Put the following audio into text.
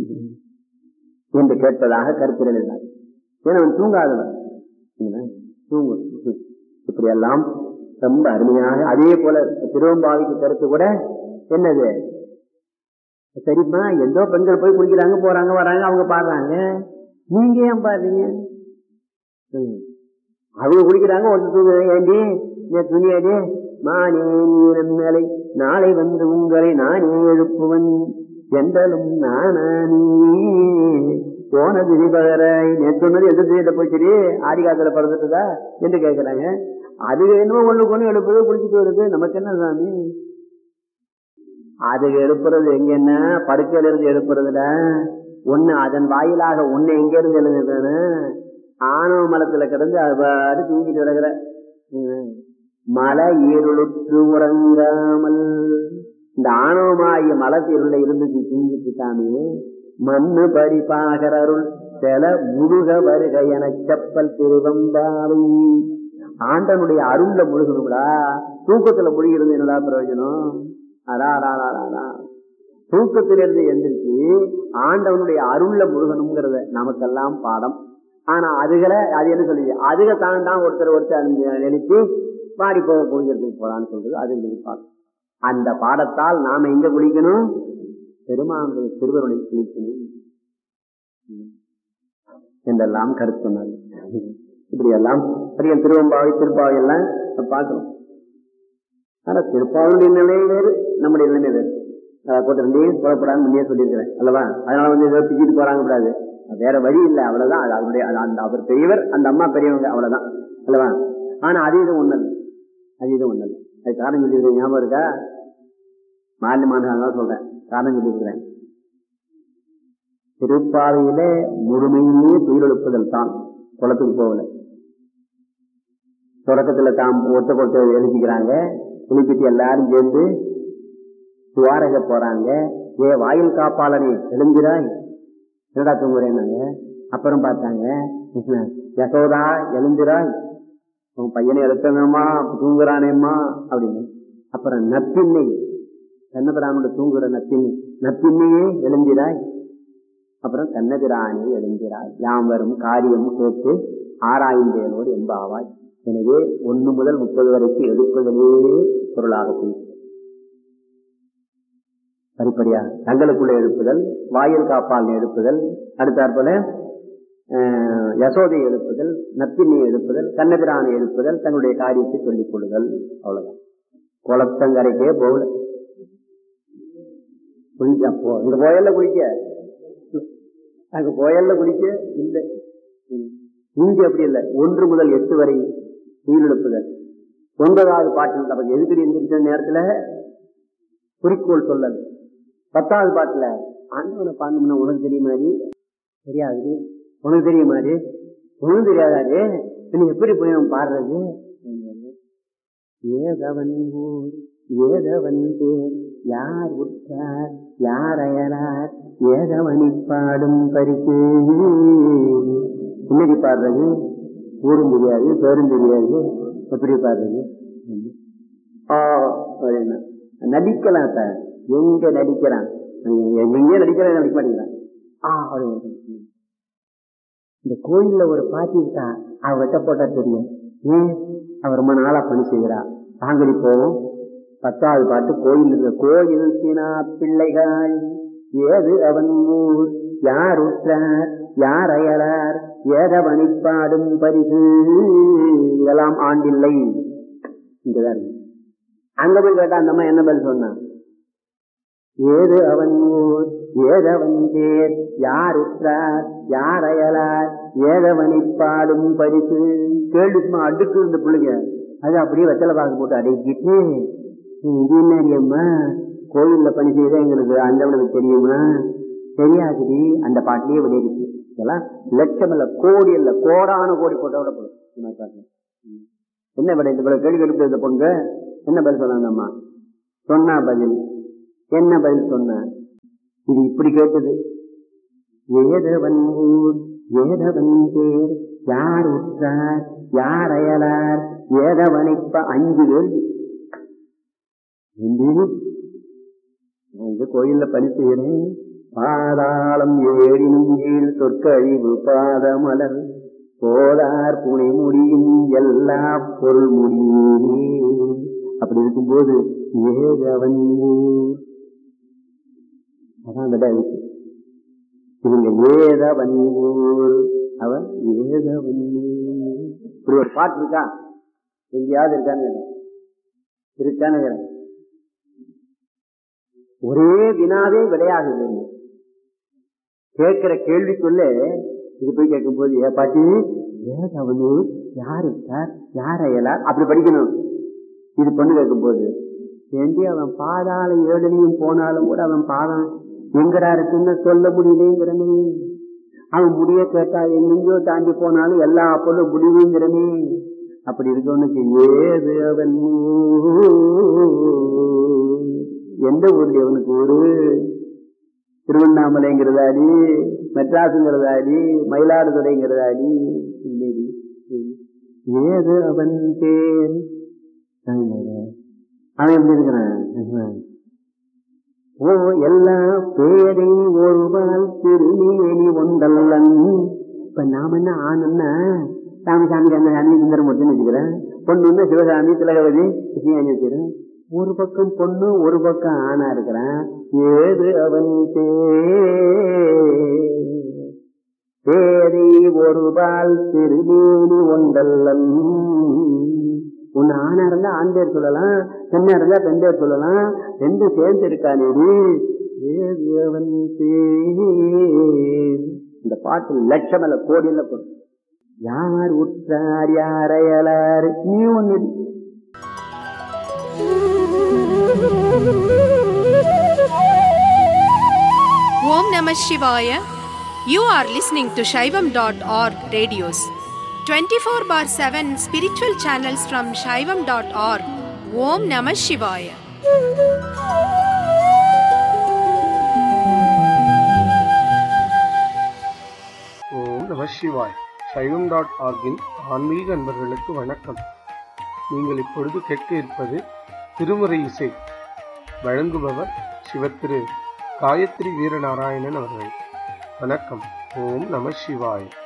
என்று கேட்பதாக கருத்தில் எழுதினார் ஏன்னா அவன் தூங்காதவன் தூங்கு இப்படியெல்லாம் ரொம்ப அருமையாக அதே போல திருவம்பாவிக்கு கருத்து கூட என்னது சரிம்மா எந்தோ பெண்கள் போய் குடிக்கிறாங்க போறாங்க வராங்க அவங்க பாடுறாங்க நீங்க ஏன் பாடுறீங்க அவங்க குடிக்கிறாங்க ஒருத்தர் தூங்குறாங்க ஏண்டி துணியாடி மானே நீரம் மேலை நாளை வந்து உங்களை நானே எழுப்புவன் என்றலும் நானே போனது பகராய் நேற்று சொன்னது எந்த திசையிட்ட போச்சு ஆடி காலத்துல பிறந்துட்டுதா என்று கேட்கிறாங்க அது என்னமோ ஒண்ணு கொண்டு எழுப்புறது குளிச்சுட்டு வருது நமக்கு என்ன சாமி அது எழுப்புறது எங்கன்னா படுக்கையில இருந்து எழுப்புறதுல ஒண்ணு அதன் வாயிலாக ஒண்ணு எங்க இருந்து எழுதுன்னு ஆணவ மலத்துல கிடந்து அது தூங்கிட்டு கிடக்குற மலை ஈருளுற்று உறங்காமல் இந்த ஆணவமாகிய மலத்தீருள இருந்து தூங்கிட்டு சாமி மண்ணு பரிபாகர் அருள் சில முழுக வருக என செப்பல் திருவம்பாவை ஆண்டனுடைய அருள்ல முழுகணும்டா தூக்கத்துல முழுகிறது என்னடா பிரயோஜனம் அடா தூக்கத்திலிருந்து எந்திரிச்சு ஆண்டவனுடைய அருள்ல முருகனுங்கிறத நமக்கெல்லாம் பாடம் ஆனா அதுகளை அது என்ன சொல்லுது அதுக தான் தான் ஒருத்தர் ஒருத்தர் நினைச்சு பாடி போக குளிக்கிறதுக்கு போறான்னு சொல்றது அது நினைப்பாங்க அந்த பாடத்தால் நாம எங்க குளிக்கணும் பெருமானுடைய திருவருளை குளிக்கணும் என்றெல்லாம் கருத்து சொன்னார் இப்படி எல்லாம் பெரிய திருவம்பாவை திருப்பாவை எல்லாம் பார்க்கணும் ஆனா திருப்பாவுடைய நிலை வேறு நம்முடைய நிலைமை வேறு கூட்ட ரெண்டையும் புறப்படான்னு முன்னே சொல்லியிருக்கிறேன் அல்லவா அதனால வந்து ஏதோ பிச்சுட்டு போறாங்க கூடாது வேற வழி இல்லை அவ்வளவுதான் அது அவருடைய அந்த அவர் பெரியவர் அந்த அம்மா பெரியவங்க அவ்வளவுதான் அல்லவா ஆனா அது இது ஒண்ணு அது இது ஒண்ணு அது காரணம் சொல்லியிருக்கேன் ஞாபகம் இருக்கா மாலி மாதம் சொல்றேன் காரணம் சொல்லியிருக்கிறேன் திருப்பாவையில முழுமையிலேயே துயிலெழுப்புதல் தான் குளத்துக்கு போகல தொடக்கத்துல தாம் ஒத்த கொட்ட எழுதிக்கிறாங்க குளிப்பிட்டு எல்லாரும் சேர்ந்து துவாரக போறாங்க ஏ வாயில் காப்பாளனே எழுந்திராய் என்னடா தூங்குறேன்னாங்க அப்புறம் பார்த்தாங்க யசோதா எழுந்திராய் உன் பையனை எழுத்தணுமா தூங்குறானேம்மா அப்படின்னு அப்புறம் நப்பின்னை கண்ணபிராமோட தூங்குற நப்பின்னை நப்பின்னையே எழுந்திராய் அப்புறம் கண்ணபிரானே எழுந்திராய் யாம் வரும் காரியம் கேட்டு ஆராய்ந்தேனோடு எம்பாவாய் எனவே ஒன்னு முதல் முப்பது வரைக்கும் எடுப்பதிலே பொருளாக போயிட்டு படிப்படியாக தங்களுக்குள்ள எழுப்புதல் வாயில் காப்பால் எழுப்புதல் அடுத்தாற்போல யசோதை எழுப்புதல் நப்பினை எழுப்புதல் கண்ணபிரானை எழுப்புதல் தங்களுடைய காரியத்தை சொல்லிக் கொள்ளுதல் அவ்வளவுதான் குளத்தங்கரைக்கே போகல குளிக்க போ இந்த கோயல்ல குளிக்க அங்க கோயல்ல குளிக்க இல்லை இங்க அப்படி இல்லை ஒன்று முதல் எட்டு வரை உயிரிழப்புதல் ஒன்பதாவது பாட்டில் நமக்கு எதுக்கடி எந்திரிச்ச நேரத்துல குறிக்கோள் சொல்லல் பத்தாவது பாட்டுல ஆண்டவனை பார்க்கணும்னா உனக்கு தெரியுமா தெரியாது உனக்கு தெரியுமாரு உனக்கு தெரியாதாரு நீ எப்படி போய் அவன் பாடுறது ஏதவன் ஊர் ஏதவன் பேர் யார் உற்றார் யார் அயலார் ஏதவனி பாடும் பரிசு என்னடி பாடுறது ஊரும் தெரியாது பேரும் தெரியாது எப்படி பாடுறது நடிக்கலாம் சார் எங்க நடிக்கிறான் எங்கே நடிக்கிறான் நடிக்க மாட்டேங்கிறான் இந்த கோயில்ல ஒரு பாட்டி இருக்கா அவ வெட்ட போட்டா தெரியும் ஏன் அவ ரொம்ப நாளா பணி செய்கிறா தாங்கடி போவோம் பத்தாவது பாட்டு கோயில் இருக்க கோயில் சினா பிள்ளைகள் ஏது அவன் ஊர் யார் உற்றார் யார் அயலார் ஏதவனி பாடும் பரிசு இதெல்லாம் ஆண்டில்லை இங்கதான் இருக்கு அங்க போய் கேட்டா அந்த அம்மா என்ன பதில் சொன்னான் ஏது அவன் ஊர் ஏதவன் பேர் யார் உற்றார் யார் அயலார் ஏதவனி பாடும் பரிசு கேள்வி சும்மா அடுக்கு இருந்த பிள்ளைங்க அது அப்படியே வெத்தலை பாக்கு போட்டு அடக்கிட்டு இது என்னடியம்மா கோயில்ல பணி செய்த எங்களுக்கு அந்தவனுக்கு தெரியுமா தெரியாதுடி அந்த பாட்டிலேயே வெளியிருக்கு இதெல்லாம் லட்சம் இல்ல கோடி இல்ல கோடான கோடி போட்டோட போடும் என்ன விட இந்த கேள்வி எடுத்து இந்த பொண்ணு என்ன பதில் சொன்னாங்க அம்மா சொன்னா பதில் என்ன பதில் சொன்ன இது இப்படி கேட்டது ஏதவன் ஊர் ஏதவன் பேர் யார் உற்றார் யார் அயலார் ஏதவனிப்ப அஞ்சு கேள்வி இந்த கோயில்ல பணி செய்யறேன் பாதாளம் ஏழினும் கீழ் சொற்கழிவு பாதமலர் போதார் புனை முடியும் எல்லா பொருள் முடியே அப்படி இருக்கும்போது ஏகவன் அதான் விட இருக்கு இவங்க ஏதவன்னூர் அவன் ஏதவன்னூர் இப்படி ஒரு பாட்டு இருக்கா எங்கேயாவது இருக்கான்னு கேட்டேன். இருக்கான்னு கேட்டேன். ஒரே வினாவே விளையாடுது கேட்கிற கேள்விக்குள்ள இது போய் கேட்கும்போது ஏ பாட்டி ஏதவனூர் யாரு சார் யார் அயலார் அப்படி படிக்கணும் இது பொண்ணு கேட்கும்போது ஏண்டி அவன் பாதாள ஏழனையும் போனாலும் கூட அவன் பாதம் எங்கடா இருக்குன்னு சொல்ல முடியலேங்கிறனே அவன் முடிய கேட்டா எங்கெங்கயோ தாண்டி போனாலும் எல்லா பொருளும் முடிவுங்கிறனே அப்படி இருக்கவனுக்கு ஏது அவன் எந்த ஊர்ல அவனுக்கு ஊரு திருவண்ணாமலைங்கிறதாடி மெட்ராஸுங்கிறதாடி மயிலாடுதுறைங்கிறதாடி இல்லைடி ஏது அவன் பேர் அவன் எப்படி இருக்கிறான் ஓ எல்லா பேரை ஒருவால் திருமேனி ஒன்றல்லன் இப்ப நாம என்ன ஆணுன்னா ராமசாமி கந்தசாமி சுந்தரமூர்த்தின்னு வச்சுக்கிறேன் பொண்ணுன்னா சிவகாமி திலகவதி கிருஷ்ணாணி வச்சுக்கிறேன் ஒரு பக்கம் பொண்ணு ஒரு பக்கம் ஆணா இருக்கிறான் ஏது அவன் பேரை ஒருபால் திருமேனி ஒன்றல்லன் ஒன்னு ஆணா இருந்தா ஆண் பேர் சொல்லலாம் பெண்ணா இருந்தா பெண் பேர் சொல்லலாம் ரெண்டு சேர்ந்து இருக்கானேடி ஏது அவன் பேர் இந்த பாட்டு லட்சம் அல்ல கோடியில் போடும் யார் உற்றார் யார் அயலார் நீ ஒண்ணு Om Namah Shivaya. You are listening to Shaivam.org radios. 24 bar 7 spiritual channels from Shaivam.org. Om Namah Shivaya. ஓம் நம சிவாய் சைவம் டாட் ஆர்கின் ஆன்மீக அன்பர்களுக்கு வணக்கம் நீங்கள் இப்பொழுது கேட்க இருப்பது திருமுறை இசை வழங்குபவர் சிவத்திரு காயத்ரி வீரநாராயணன் அவர்கள் வணக்கம் ஓம் நம சிவாய்